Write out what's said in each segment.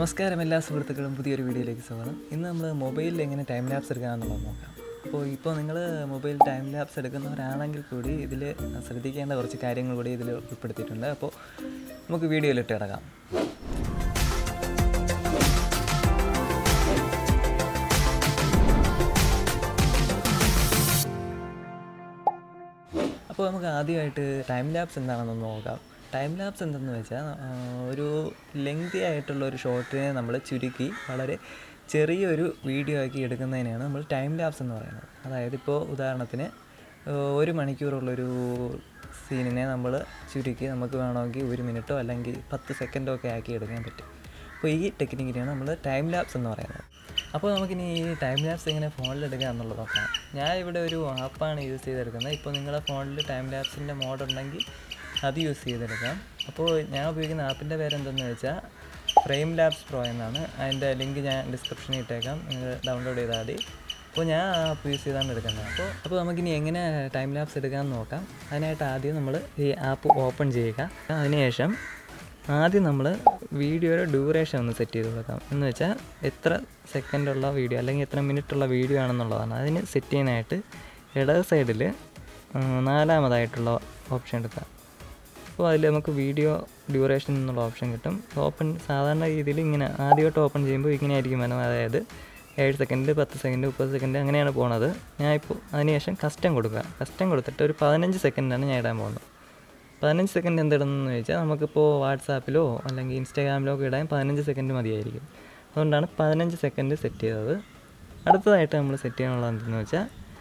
നമസ്കാരം എല്ലാ സുഹൃത്തുക്കളും പുതിയൊരു വീഡിയോയിലേക്ക് സ്വാഗതം ഇന്ന് നമ്മൾ മൊബൈലിൽ എങ്ങനെ ടൈം ലാപ്സ് എടുക്കാമെന്നുള്ളത് നോക്കാം അപ്പോൾ ഇപ്പോൾ നിങ്ങൾ മൊബൈൽ ടൈം ലാപ്സ് എടുക്കുന്നവരാണെങ്കിൽ കൂടി ഇതിൽ ശ്രദ്ധിക്കേണ്ട കുറച്ച് കാര്യങ്ങൾ കൂടി ഇതിൽ ഉൾപ്പെടുത്തിയിട്ടുണ്ട് അപ്പോൾ നമുക്ക് വീഡിയോയിലിട്ട് കിടക്കാം അപ്പോൾ നമുക്ക് ആദ്യമായിട്ട് ടൈം ലാപ്സ് എന്താണെന്ന് നോക്കാം ടൈം ലാപ്സ് എന്തെന്ന് വെച്ചാൽ ആ, ഒരു ലെങ്തി ആയിട്ടുള്ള ഒരു ഷോട്ടിനെ നമ്മൾ ചുരുക്കി വളരെ ചെറിയൊരു വീഡിയോ ആക്കി എടുക്കുന്നതിനെയാണ് നമ്മൾ ടൈം ലാപ്സ് എന്ന് പറയുന്നത് അതായത് ഇപ്പോൾ ഉദാഹരണത്തിന് ആ, ഒരു മണിക്കൂറുള്ളൊരു സീനിനെ നമ്മൾ ചുരുക്കി നമുക്ക് വേണമെങ്കിൽ ഒരു മിനിറ്റോ അല്ലെങ്കിൽ പത്ത് സെക്കൻഡോ ഒക്കെ ആക്കി എടുക്കാൻ പറ്റും അപ്പോൾ ഈ ടെക്നിക്കിനെയാണ് നമ്മൾ ടൈം ലാപ്സ് എന്ന് പറയുന്നത് അപ്പോൾ നമുക്കിനി ഈ ടൈം ലാപ്സ് എങ്ങനെ ഫോണിൽ എടുക്കുക എന്നുള്ളത് നോക്കാം ഞാൻ ഇവിടെ ഒരു ആപ്പാണ് യൂസ് ചെയ്തെടുക്കുന്നത് ഇപ്പോൾ നിങ്ങളുടെ ഫോണിൽ ടൈം ലാപ്സിൻ്റെ മോഡ് ഉണ്ടെങ്കിൽ അത് യൂസ് ചെയ്തെടുക്കാം അപ്പോൾ ഞാൻ ഉപയോഗിക്കുന്ന ആപ്പിൻ്റെ പേര് എന്തെന്ന് വെച്ചാൽ ഫ്രെയിം ലാബ്സ് പ്രോ എന്നാണ് അതിൻ്റെ ലിങ്ക് ഞാൻ ഡിസ്ക്രിപ്ഷനിൽ ഇട്ടേക്കാം നിങ്ങൾ ഡൗൺലോഡ് ചെയ്താൽ മതി അപ്പോൾ ഞാൻ ആ ആപ്പ് യൂസ് ചെയ്താണ് എടുക്കുന്നത് അപ്പോൾ അപ്പോൾ നമുക്കിനി എങ്ങനെ ടൈം ലാപ്സ് എടുക്കാമെന്ന് നോക്കാം അതിനായിട്ട് ആദ്യം നമ്മൾ ഈ ആപ്പ് ഓപ്പൺ ചെയ്യുക അതിനുശേഷം ആദ്യം നമ്മൾ വീഡിയോയുടെ ഡ്യൂറേഷൻ ഒന്ന് സെറ്റ് ചെയ്ത് കൊടുക്കാം എന്ന് വെച്ചാൽ എത്ര സെക്കൻഡുള്ള വീഡിയോ അല്ലെങ്കിൽ എത്ര മിനിറ്റുള്ള വീഡിയോ ആണെന്നുള്ളതാണ് അതിന് സെറ്റ് ചെയ്യാനായിട്ട് ഇടത് സൈഡിൽ നാലാമതായിട്ടുള്ള ഓപ്ഷൻ എടുക്കുക അപ്പോൾ അതിൽ നമുക്ക് വീഡിയോ ഡ്യൂറേഷൻ എന്നുള്ള ഓപ്ഷൻ കിട്ടും ഓപ്പൺ സാധാരണ രീതിയിൽ ഇങ്ങനെ ആദ്യമായിട്ട് ഓപ്പൺ ചെയ്യുമ്പോൾ ഇങ്ങനെ ആയിരിക്കും വരുന്നത് അതായത് ഏഴ് സെക്കൻഡ് പത്ത് സെക്കൻഡ് മുപ്പത് സെക്കൻഡ് അങ്ങനെയാണ് പോണത് ഞാനിപ്പോൾ അതിനുശേഷം കസ്റ്റം കൊടുക്കുക കസ്റ്റം കൊടുത്തിട്ട് ഒരു പതിനഞ്ച് സെക്കൻഡാണ് ഞാൻ ഇടാൻ പോകുന്നത് പതിനഞ്ച് സെക്കൻഡ് എന്തിടുന്നതെന്ന് ചോദിച്ചാൽ നമുക്കിപ്പോൾ വാട്സാപ്പിലോ അല്ലെങ്കിൽ ഇൻസ്റ്റാഗ്രാമിലോ ഒക്കെ ഇടാൻ പതിനഞ്ച് സെക്കൻഡ് മതിയായിരിക്കും അതുകൊണ്ടാണ് പതിനഞ്ച് സെക്കൻഡ് സെറ്റ് ചെയ്തത് അടുത്തതായിട്ട് നമ്മൾ സെറ്റ് ചെയ്യാനുള്ളത് എന്തെന്ന് വെച്ചാൽ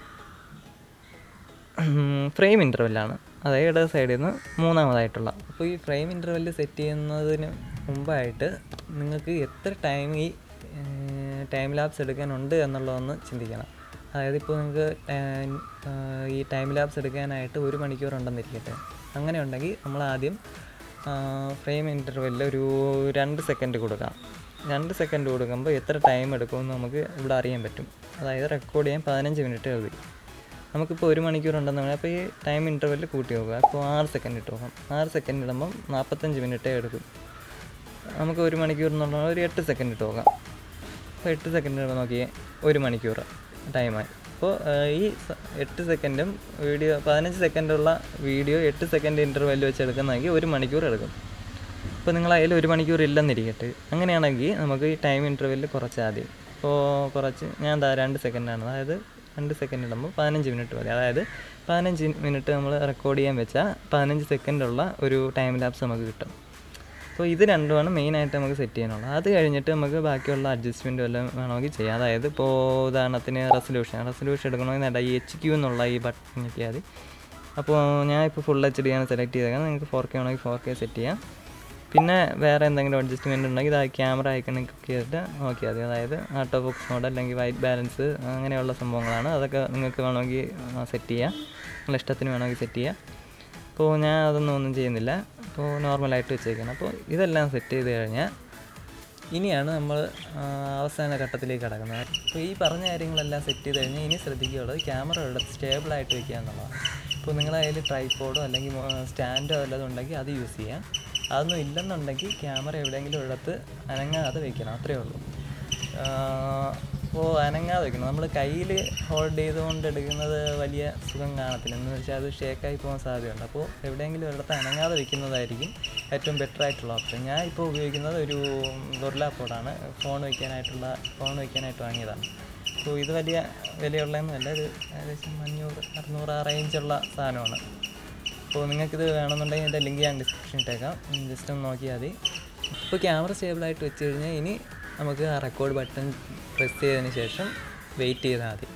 ഫ്രെയിം ഇൻ്റർവെല്ലാണ് അതായത് ഇടത് സൈഡിൽ നിന്ന് മൂന്നാമതായിട്ടുള്ള അപ്പോൾ ഈ ഫ്രെയിം ഇൻ്റർവെല്ല് സെറ്റ് ചെയ്യുന്നതിന് മുമ്പായിട്ട് നിങ്ങൾക്ക് എത്ര ടൈം ഈ ടൈം ലാപ്സ് എടുക്കാനുണ്ട് എന്നുള്ളതൊന്ന് ചിന്തിക്കണം അതായത് ഇപ്പോൾ നിങ്ങൾക്ക് ഈ ടൈം ലാപ്സ് എടുക്കാനായിട്ട് ഒരു മണിക്കൂർ ഉണ്ടെന്നിരിക്കട്ടെ അങ്ങനെ ഉണ്ടെങ്കിൽ നമ്മൾ ആദ്യം ഫ്രെയിം ഇൻ്റർവെല്ലിൽ ഒരു രണ്ട് സെക്കൻഡ് കൊടുക്കാം രണ്ട് സെക്കൻഡ് കൊടുക്കുമ്പോൾ എത്ര ടൈം എടുക്കുമെന്ന് നമുക്ക് ഇവിടെ അറിയാൻ പറ്റും അതായത് റെക്കോർഡ് ചെയ്യാൻ പതിനഞ്ച് മിനിറ്റ് എഴുതി നമുക്കിപ്പോൾ ഒരു മണിക്കൂർ ഉണ്ടെന്ന് പറഞ്ഞാൽ അപ്പോൾ ഈ ടൈം ഇൻ്റർവെല്ലിൽ കൂട്ടി നോക്കുക അപ്പോൾ ആറ് സെക്കൻഡ് ഇട്ട് നോക്കാം ആറ് സെക്കൻഡ് ഇടുമ്പം നാൽപ്പത്തഞ്ച് മിനിറ്റേ എടുക്കും നമുക്ക് ഒരു മണിക്കൂർ എന്നുള്ള ഒരു എട്ട് സെക്കൻഡ് ഇട്ട് നോക്കാം അപ്പോൾ എട്ട് സെക്കൻഡ് ഇടുമ്പോൾ നോക്കിയേ ഒരു മണിക്കൂർ ടൈമായി അപ്പോൾ ഈ സ- എട്ട് സെക്കൻഡും വീഡിയോ പതിനഞ്ച് സെക്കൻഡുള്ള വീഡിയോ എട്ട് സെക്കൻഡ് ഇൻ്റർവെല്ല് വെച്ച് എടുക്കുന്നതെങ്കിൽ ഒരു മണിക്കൂർ എടുക്കും ഇപ്പോൾ നിങ്ങൾ അതിൽ ഒരു മണിക്കൂർ ഇല്ലെന്നിരിക്കട്ടെ അങ്ങനെയാണെങ്കിൽ നമുക്ക് ഈ ടൈം ഇൻ്റർവെല്ല് കുറച്ചാൽ മതി ഇപ്പോൾ കുറച്ച് ഞാൻ എന്താ രണ്ട് സെക്കൻഡാണ് അതായത് രണ്ട് സെക്കൻഡ് ഇടുമ്പോൾ പതിനഞ്ച് മിനിറ്റ് മതി അതായത് പതിനഞ്ച് മിനിറ്റ് നമ്മൾ റെക്കോർഡ് ചെയ്യാൻ വെച്ചാൽ പതിനഞ്ച് സെക്കൻഡുള്ള ഒരു ടൈം ലാപ്സ് നമുക്ക് കിട്ടും അപ്പോൾ ഇത് രണ്ടുമാണ് മെയിനായിട്ട് നമുക്ക് സെറ്റ് ചെയ്യാനുള്ളത് അത് കഴിഞ്ഞിട്ട് നമുക്ക് ബാക്കിയുള്ള അഡ്ജസ്റ്റ്മെൻറ്റ് വല്ലതും വേണമെങ്കിൽ ചെയ്യാം അതായത് ഇപ്പോൾ ഉദാഹരണത്തിന് റെസൊല്യൂഷൻ റെസൊല്യൂഷൻ എടുക്കണമെങ്കിൽ നേടാ ഈ എച്ച് ക്യൂ എന്നുള്ള ഈ ബട്ടൺ ഞെക്കിയാൽ മതി അപ്പോൾ ഞാൻ ഇപ്പോൾ ഫുൾ എച്ച് ഡി ആണ് സെലക്ട് ചെയ്തേക്കാം നിങ്ങൾക്ക് ഫോർ കെ ആണെങ്കിൽ ഫോർ കെ സെറ്റ് ചെയ്യാം പിന്നെ വേറെ എന്തെങ്കിലും അഡ്ജസ്റ്റ്മെൻറ്റ് ഉണ്ടെങ്കിൽ ഇത് ക്യാമറ ഐക്കണിൽ ക്ലിക്ക് ചെയ്തിട്ട് നോക്കിയാൽ മതി അതായത് ആട്ടോ ബോക്സ് മോഡ് അല്ലെങ്കിൽ വൈറ്റ് ബാലൻസ് അങ്ങനെയുള്ള സംഭവങ്ങളാണ് അതൊക്കെ നിങ്ങൾക്ക് വേണമെങ്കിൽ സെറ്റ് ചെയ്യാം നിങ്ങളുടെ ഇഷ്ടത്തിന് വേണമെങ്കിൽ സെറ്റ് ചെയ്യാം അപ്പോൾ ഞാൻ അതൊന്നും ഒന്നും ചെയ്യുന്നില്ല അപ്പോൾ നോർമലായിട്ട് വെച്ചേക്കണം അപ്പോൾ ഇതെല്ലാം സെറ്റ് ചെയ്ത് കഴിഞ്ഞാൽ ഇനിയാണ് നമ്മൾ ആ, അവസാന ഘട്ടത്തിലേക്ക് കടക്കുന്നത് അപ്പോൾ ഈ പറഞ്ഞ കാര്യങ്ങളെല്ലാം സെറ്റ് ചെയ്ത് കഴിഞ്ഞാൽ ഇനി ശ്രദ്ധിക്കുകയുള്ളത് ക്യാമറ എടുത്ത് സ്റ്റേബിളായിട്ട് വെക്കുക എന്നുള്ളതാണ് ഇപ്പോൾ നിങ്ങളുടെ കയ്യിൽ ട്രൈപ്പോഡോ അല്ലെങ്കിൽ സ്റ്റാൻഡോ വല്ലതും ഉണ്ടെങ്കിൽ അത് യൂസ് ചെയ്യാം അതൊന്നും ഇല്ലെന്നുണ്ടെങ്കിൽ ക്യാമറ എവിടെയെങ്കിലും എടുത്ത് അനങ്ങാതെ വെക്കണം അത്രയേ ഉള്ളൂ അപ്പോൾ അനങ്ങാതെ വെക്കണം നമ്മൾ കയ്യിൽ ഹോൾഡ് ചെയ്തുകൊണ്ട് എടുക്കുന്നത് വലിയ സുഖം കാണത്തില്ല എന്ന് വെച്ചാൽ അത് ഷേക്കായി പോകാൻ സാധ്യതയുണ്ട് അപ്പോൾ എവിടെയെങ്കിലും ഒരിടത്ത് അനങ്ങാതെ വെക്കുന്നതായിരിക്കും ഏറ്റവും ബെറ്റർ ആയിട്ടുള്ള ഓപ്ഷൻ ഞാൻ ഇപ്പോൾ ഉപയോഗിക്കുന്നത് ഒരു ദുർലാപ്പോടാണ് ഫോൺ വയ്ക്കാനായിട്ടുള്ള ഫോൺ വയ്ക്കാനായിട്ട് വാങ്ങിയതാണ് അപ്പോൾ ഇത് വലിയ വിലയുള്ളതൊന്നുമല്ല ഇത് ഏകദേശം അഞ്ഞൂറ് അറുന്നൂറ് ആ റേഞ്ചുള്ള സാധനമാണ് അപ്പോൾ നിങ്ങൾക്കിത് വേണമെന്നുണ്ടെങ്കിൽ എൻ്റെ ലിങ്ക് ഞാൻ ഡിസ്ക്രിപ്ഷൻ ഇട്ടേക്കാം ജസ്റ്റ് ഒന്ന് നോക്കിയാൽ മതി ഇപ്പോൾ ക്യാമറ സ്റ്റേബിളായിട്ട് വെച്ച് കഴിഞ്ഞാൽ ഇനി നമുക്ക് ആ റെക്കോർഡ് ബട്ടൺ പ്രസ് ചെയ്തതിന് ശേഷം വെയിറ്റ് ചെയ്താൽ മതി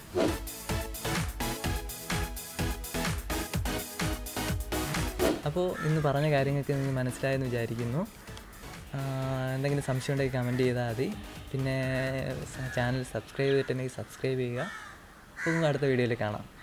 അപ്പോൾ ഇന്ന് പറഞ്ഞ കാര്യങ്ങൾക്ക് നിങ്ങൾക്ക് മനസ്സിലായെന്ന് വിചാരിക്കുന്നു ആ, എന്തെങ്കിലും സംശയം ഉണ്ടെങ്കിൽ കമൻറ്റ് ചെയ്താൽ മതി പിന്നെ ചാനൽ സബ്സ്ക്രൈബ് ചെയ്തിട്ടുണ്ടെങ്കിൽ സബ്സ്ക്രൈബ് ചെയ്യുക അപ്പോൾ നമുക്ക് അടുത്ത വീഡിയോയിൽ കാണാം